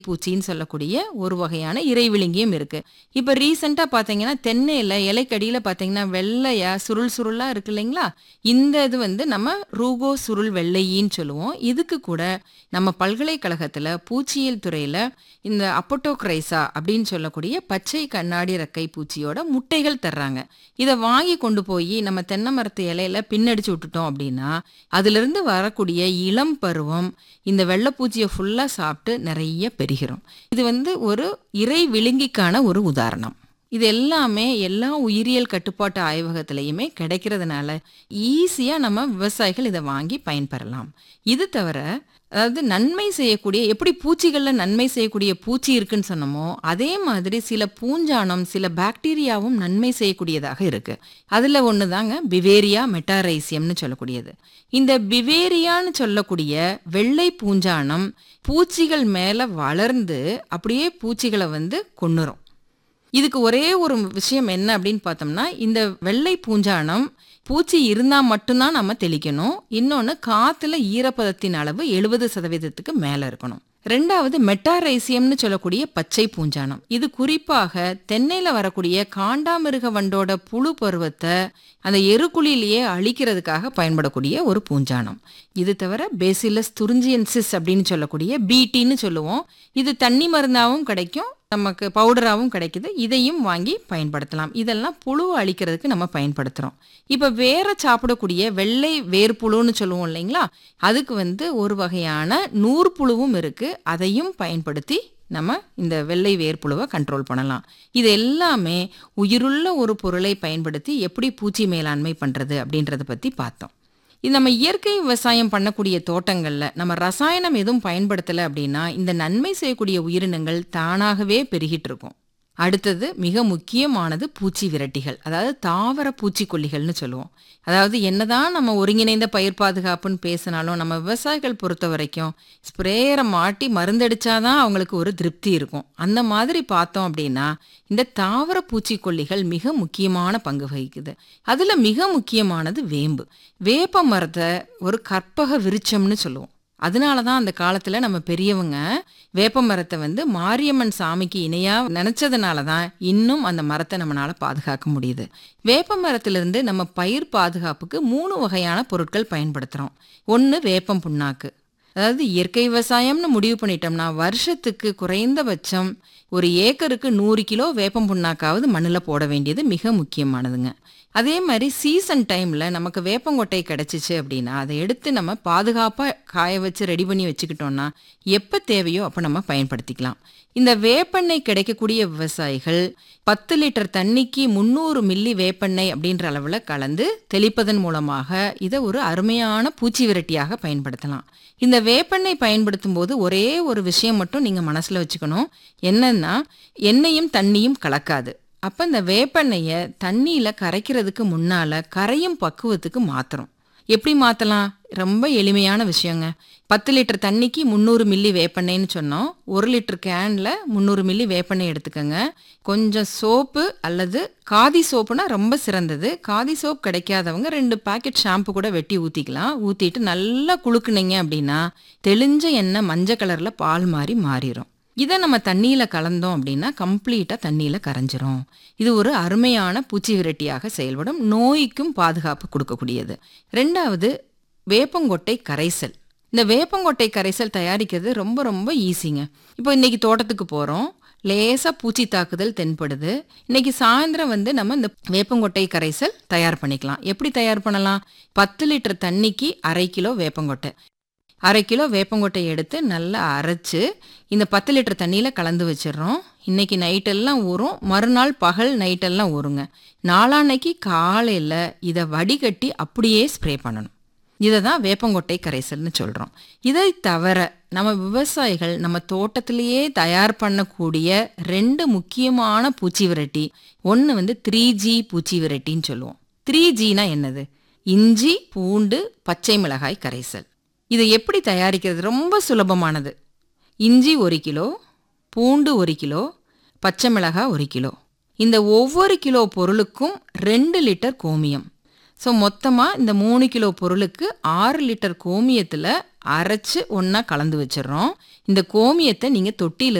பூச்சின்னு சொல்லக்கூடிய ஒரு வகையான இறைவிழுங்கியும் இருக்கு இப்போ ரீசெண்டாக பார்த்தீங்கன்னா தென்னையில் இலைக்கடியில் பார்த்தீங்கன்னா வெள்ளையா சுருள் சுருளாக இருக்கு இல்லைங்களா இந்த இது வந்து நம்ம ரூகோ சுருள் வெள்ளையின்னு சொல்லுவோம் இதுக்கு கூட நம்ம பல்கலைக்கழகத்தில் பூச்சியியல் துறையில் இந்த அப்போட்டோக்ரைசா அப்படின்னு சொல்லக்கூடிய பச்சை கண்ணாடி ரெக்கை பூச்சியோட முட்டைகள் தர்றாங்க இதை வாங்கி கொண்டு போய் நம்ம தென்னை மரத்து இலையில பின்னடிச்சு விட்டுட்டோம் அப்படின்னா அதிலிருந்து வரக்கூடிய இளம் பருவம் இந்த வெள்ளைப்பூச்சியை ஃபுல்லாக சாப்பிட்டு நிறைய பெருகிறோம் இது வந்து ஒரு இறை விழுங்கிக்கான ஒரு உதாரணம் இது எல்லாமே எல்லா உயிரியல் கட்டுப்பாட்டு ஆய்வகத்திலையுமே கிடைக்கிறதுனால ஈஸியாக நம்ம விவசாயிகள் இதை வாங்கி பயன்பெறலாம் இது தவிர அதாவது நன்மை செய்யக்கூடிய எப்படி பூச்சிகளில் நன்மை செய்யக்கூடிய பூச்சி இருக்குன்னு சொன்னோமோ அதே மாதிரி சில பூஞ்சானம் சில பாக்டீரியாவும் நன்மை செய்யக்கூடியதாக இருக்கு அதில் ஒன்று தாங்க பிவேரியா மெட்டாரைசியம்னு சொல்லக்கூடியது இந்த பிவேரியான்னு சொல்லக்கூடிய வெள்ளை பூஞ்சானம் பூச்சிகள் மேலே வளர்ந்து அப்படியே பூச்சிகளை வந்து கொன்னுரும் இதுக்கு ஒரே ஒரு விஷயம் என்ன அப்படின்னு பார்த்தோம்னா இந்த வெள்ளை பூஞ்சானம் பூச்சி இருந்தால் மட்டும்தான் நம்ம தெளிக்கணும் இன்னொன்று காற்றுல ஈரப்பதத்தின் அளவு எழுபது சதவீதத்துக்கு மேலே இருக்கணும் ரெண்டாவது மெட்டாரைசியம்னு சொல்லக்கூடிய பச்சை பூஞ்சானம் இது குறிப்பாக தென்னையில் வரக்கூடிய காண்டாமிருக வண்டோட புழு பருவத்தை அந்த எருக்குழியிலேயே அழிக்கிறதுக்காக பயன்படக்கூடிய ஒரு பூஞ்சானம் இது தவிர பேசிலஸ் துரிஞ்சியன்சிஸ் அப்படின்னு சொல்லக்கூடிய பிடின்னு சொல்லுவோம் இது தண்ணி மருந்தாகவும் கிடைக்கும் நமக்கு பவுடராகவும் கிடைக்குது இதையும் வாங்கி பயன்படுத்தலாம் இதெல்லாம் புழு அழிக்கிறதுக்கு நம்ம பயன்படுத்துகிறோம் இப்போ வேற சாப்பிடக்கூடிய வெள்ளை வேர்ப்புழுன்னு சொல்லுவோம் இல்லைங்களா அதுக்கு வந்து ஒரு வகையான நூற்புழுவும் இருக்குது அதையும் பயன்படுத்தி நம்ம இந்த வெள்ளை வேர்ப்புழுவை கண்ட்ரோல் பண்ணலாம் இது எல்லாமே உயிருள்ள ஒரு பொருளை பயன்படுத்தி எப்படி பூச்சி மேலாண்மை பண்ணுறது அப்படின்றத பற்றி பார்த்தோம் இது நம்ம இயற்கை விவசாயம் பண்ணக்கூடிய தோட்டங்களில் நம்ம ரசாயனம் எதுவும் பயன்படுத்தலை அப்படின்னா இந்த நன்மை செய்யக்கூடிய உயிரினங்கள் தானாகவே பெருகிட்டு இருக்கும் அடுத்தது மிக முக்கியமானது பூச்சி விரட்டிகள் அதாவது தாவர பூச்சிக்கொல்லிகள்னு சொல்லுவோம் அதாவது என்னதான் நம்ம ஒருங்கிணைந்த பயிர் பாதுகாப்புன்னு பேசினாலும் நம்ம விவசாயிகள் பொறுத்த வரைக்கும் ஸ்ப்ரேயரை மாட்டி மருந்தடிச்சாதான் அவங்களுக்கு ஒரு திருப்தி இருக்கும் அந்த மாதிரி பார்த்தோம் அப்படின்னா இந்த தாவர பூச்சிக்கொல்லிகள் மிக முக்கியமான பங்கு வகிக்குது அதில் மிக முக்கியமானது வேம்பு வேப்ப மரத்தை ஒரு கற்பக விருட்சம்னு சொல்லுவோம் அதனால தான் அந்த காலத்தில் நம்ம பெரியவங்க வேப்ப மரத்தை வந்து மாரியம்மன் சாமிக்கு இணையாக நினச்சதுனால தான் இன்னும் அந்த மரத்தை நம்மளால் பாதுகாக்க முடியுது வேப்ப மரத்திலிருந்து நம்ம பயிர் பாதுகாப்புக்கு மூணு வகையான பொருட்கள் பயன்படுத்துகிறோம் ஒன்று வேப்பம் புண்ணாக்கு அதாவது இயற்கை விவசாயம்னு முடிவு பண்ணிட்டோம்னா வருஷத்துக்கு குறைந்தபட்சம் ஒரு ஏக்கருக்கு நூறு கிலோ வேப்பம் புண்ணாக்காவது மண்ணில் போட வேண்டியது மிக முக்கியமானதுங்க அதே மாதிரி சீசன் டைமில் நமக்கு வேப்பங்கொட்டை கிடச்சிச்சு அப்படின்னா அதை எடுத்து நம்ம பாதுகாப்பாக காய வச்சு ரெடி பண்ணி வச்சுக்கிட்டோம்னா எப்போ தேவையோ அப்போ நம்ம பயன்படுத்திக்கலாம் இந்த வேப்பெண்ணெய் கிடைக்கக்கூடிய விவசாயிகள் பத்து லிட்டர் தண்ணிக்கு முந்நூறு மில்லி வேப்பெண்ணெய் அப்படின்ற அளவில் கலந்து தெளிப்பதன் மூலமாக இதை ஒரு அருமையான பூச்சி விரட்டியாக பயன்படுத்தலாம் இந்த வேப்பெண்ணெய் பயன்படுத்தும் போது ஒரே ஒரு விஷயம் மட்டும் நீங்கள் மனசில் வச்சுக்கணும் என்னன்னா எண்ணெயும் தண்ணியும் கலக்காது அப்போ இந்த வேப்பெண்ணெயை தண்ணியில் கரைக்கிறதுக்கு முன்னால் கரையும் பக்குவத்துக்கு மாற்றுறோம் எப்படி மாற்றலாம் ரொம்ப எளிமையான விஷயங்க பத்து லிட்டர் தண்ணிக்கு முந்நூறு மில்லி வேப்பெண்ணெய்னு சொன்னோம் ஒரு லிட்டர் கேனில் முந்நூறு மில்லி வேப்பெண்ணெய் எடுத்துக்கோங்க கொஞ்சம் சோப்பு அல்லது காதி சோப்புனா ரொம்ப சிறந்தது காதி சோப் கிடைக்காதவங்க ரெண்டு பாக்கெட் ஷாம்பு கூட வெட்டி ஊற்றிக்கலாம் ஊற்றிட்டு நல்லா குளுக்குனீங்க அப்படின்னா தெளிஞ்ச எண்ணெய் மஞ்சள் கலரில் பால் மாதிரி மாறிடும் இதை நம்ம தண்ணியில் கலந்தோம் அப்படின்னா கம்ப்ளீட்டாக தண்ணியில் கரைஞ்சிரும் இது ஒரு அருமையான பூச்சி விரட்டியாக செயல்படும் நோய்க்கும் பாதுகாப்பு கொடுக்கக்கூடியது ரெண்டாவது வேப்பங்கொட்டை கரைசல் இந்த வேப்பங்கொட்டை கரைசல் தயாரிக்கிறது ரொம்ப ரொம்ப ஈஸிங்க இப்போ இன்னைக்கு தோட்டத்துக்கு போகிறோம் லேசாக பூச்சி தாக்குதல் தென்படுது இன்னைக்கு சாயந்தரம் வந்து நம்ம இந்த வேப்பங்கொட்டை கரைசல் தயார் பண்ணிக்கலாம் எப்படி தயார் பண்ணலாம் பத்து லிட்டர் தண்ணிக்கு அரை கிலோ வேப்பங்கொட்டை அரை கிலோ வேப்பங்கொட்டை எடுத்து நல்லா அரைச்சு இந்த பத்து லிட்டர் தண்ணியில் கலந்து வச்சிடுறோம் இன்னைக்கு நைட்டெல்லாம் ஊறும் மறுநாள் பகல் நைட்டெல்லாம் ஊறுங்க நாளான்னைக்கு காலையில் இதை வடிகட்டி அப்படியே ஸ்ப்ரே பண்ணணும் இதை தான் வேப்பங்கொட்டை கரைசல்னு சொல்கிறோம் இதை தவிர நம்ம விவசாயிகள் நம்ம தோட்டத்திலேயே தயார் பண்ணக்கூடிய ரெண்டு முக்கியமான பூச்சி விரட்டி ஒன்று வந்து த்ரீ ஜி பூச்சி விரட்டின்னு சொல்லுவோம் த்ரீ ஜினா என்னது இஞ்சி பூண்டு பச்சை மிளகாய் கரைசல் இதை எப்படி தயாரிக்கிறது ரொம்ப சுலபமானது இஞ்சி ஒரு கிலோ பூண்டு ஒரு கிலோ பச்சை மிளகாய் ஒரு கிலோ இந்த ஒவ்வொரு கிலோ பொருளுக்கும் ரெண்டு லிட்டர் கோமியம் ஸோ மொத்தமாக இந்த மூணு கிலோ பொருளுக்கு ஆறு லிட்டர் கோமியத்தில் அரைச்சு ஒண்ணா கலந்து வச்சிடுறோம் இந்த கோமியத்தை நீங்க தொட்டியில